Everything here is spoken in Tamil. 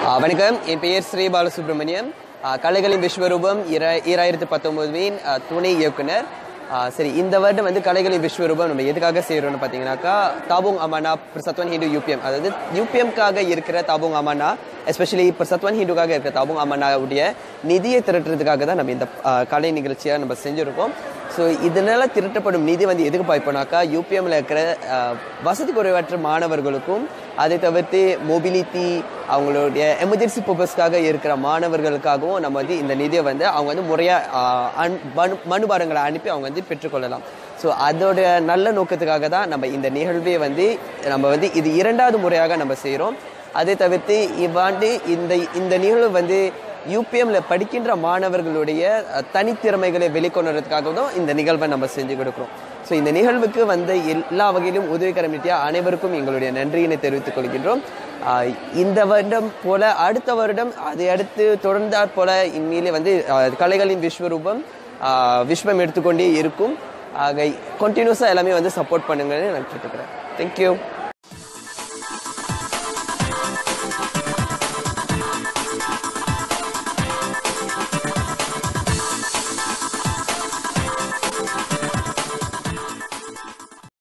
ஆ, வணக்கம் என் பெயர் ஸ்ரீ பாலசுப்ரமணியம் ஆ, கலைகளின் விஸ்வரூபம் இர ஈராயிரத்து பத்தொன்பதுவின் ஆ, துணை இயக்குனர் ஆ, சரி இந்த வருடம் வந்து கலைகளின் விஸ்வரூபம் நம்ம எதுக்காக செய்கிறோம்னு பார்த்தீங்கன்னாக்கா தாபுங் அமானா பிரசத்வன் ஹிந்து யூபிஎம் அதாவது யூபிஎம்காக இருக்கிற தாபுங் அமானா எஸ்பெஷலி பிரசத்வன் ஹிந்துக்காக இருக்கிற தாபுங் அமானாவுடைய நிதியை திரட்டுறதுக்காக தான் நம்ம இந்த ஆ, கலை நிகழ்ச்சியாக நம்ம செஞ்சுருக்கோம் ஸோ இதனால திரட்டப்படும் நிதி வந்து எதுக்கு பாய்ப்போனாக்கா யூபிஎம்ல இருக்கிற அஹ், வசதி குறைவற்ற மாணவர்களுக்கும் அதை தவிர்த்து மொபிலிட்டி அவங்களுடைய எமர்ஜென்சி பர்பஸ்க்காக இருக்கிற மாணவர்களுக்காகவும் நம்ம வந்து இந்த நிதியை வந்து அவங்க வந்து முறையாக மனு மனுபாரங்களை அனுப்பி அவங்க வந்து பெற்றுக்கொள்ளலாம் ஸோ அதோட நல்ல நோக்கத்துக்காக தான் நம்ம இந்த நிகழ்வை வந்து நம்ம வந்து இது இரண்டாவது முறையாக நம்ம செய்கிறோம் அதை தவிர்த்து இவ்வாண்டு இந்த இந்த நிகழ்வு வந்து யூபிஎம்ல படிக்கின்ற மாணவர்களுடைய அஹ், தனித்திறமைகளை வெளிக்கொணர்றதுக்காகவும் இந்த நிகழ்வை நம்ம செஞ்சு கொடுக்குறோம் ஸோ இந்த நிகழ்வுக்கு வந்த எல்லா வகையிலும் உதவிகரம் நீட்டிய அனைவருக்கும் எங்களுடைய நன்றியினை தெரிவித்துக் கொள்கின்றோம் ஆஹ், இந்த வருடம் போல அடுத்த வருடம் அதை அடுத்து தொடர்ந்தாற் போல இந்நிலை வந்து ஆஹ், கலைகளின் விஸ்வரூபம் ஆஹ், விஸ்வம் எடுத்துக்கொண்டே இருக்கும் ஆக கண்டினியூஸாக எல்லாமே வந்து சப்போர்ட் பண்ணுங்கன்னு நான் கேட்டுக்கிறேன் தேங்க்யூ